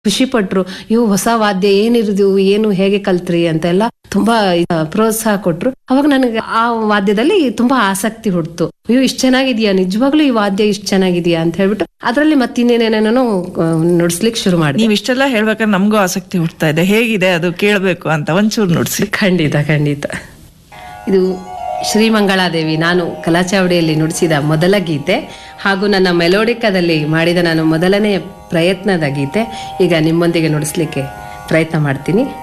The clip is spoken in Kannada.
ಖುಷಿ ಪಟ್ರು ಇವು ಹೊಸ ವಾದ್ಯ ಏನಿರುದು ಏನು ಹೇಗೆ ಕಲ್ತ್ರಿ ಅಂತೆಲ್ಲ ತುಂಬಾ ಆ, ಪ್ರೋತ್ಸಾಹ ಕೊಟ್ರು ಅವಾಗ ನನಗೆ ಆ ವಾದ್ಯದಲ್ಲಿ ತುಂಬಾ ಆಸಕ್ತಿ ಹುಡ್ತು ಅಯ್ಯೋ ಇಷ್ಟ ಚೆನ್ನಾಗಿದ್ಯಾ ನಿಜವಾಗ್ಲೂ ಈ ವಾದ್ಯ ಇಷ್ಟ ಚೆನ್ನಾಗಿದ್ಯಾ ಅಂತ ಹೇಳ್ಬಿಟ್ಟು ಅದ್ರಲ್ಲಿ ಮತ್ತಿನ್ನೇನೇನೇನೋ ನುಡ್ಸ್ಲಿಕ್ಕೆ ಶುರು ಮಾಡಿದೆ ನೀವ್ ಇಷ್ಟೆಲ್ಲ ಹೇಳ್ಬೇಕಾದ್ರೆ ನಮಗೂ ಆಸಕ್ತಿ ಹುಡ್ತಾ ಇದೆ ಹೇಗಿದೆ ಅದು ಕೇಳಬೇಕು ಅಂತ ಒಂಚೂರು ನುಡ್ಸಿ ಖಂಡಿತ ಖಂಡಿತ ಇದು ಶ್ರೀಮಂಗಳಾದೇವಿ ನಾನು ಕಲಾಚಾವಡಿಯಲ್ಲಿ ನುಡಿಸಿದ ಮೊದಲ ಗೀತೆ ಹಾಗೂ ನನ್ನ ಮೆಲೋಡಿಕದಲ್ಲಿ ಮಾಡಿದ ನಾನು ಮೊದಲನೇ ಪ್ರಯತ್ನದ ಗೀತೆ ಈಗ ನಿಮ್ಮೊಂದಿಗೆ ನುಡಿಸ್ಲಿಕ್ಕೆ ಪ್ರಯತ್ನ ಮಾಡ್ತೀನಿ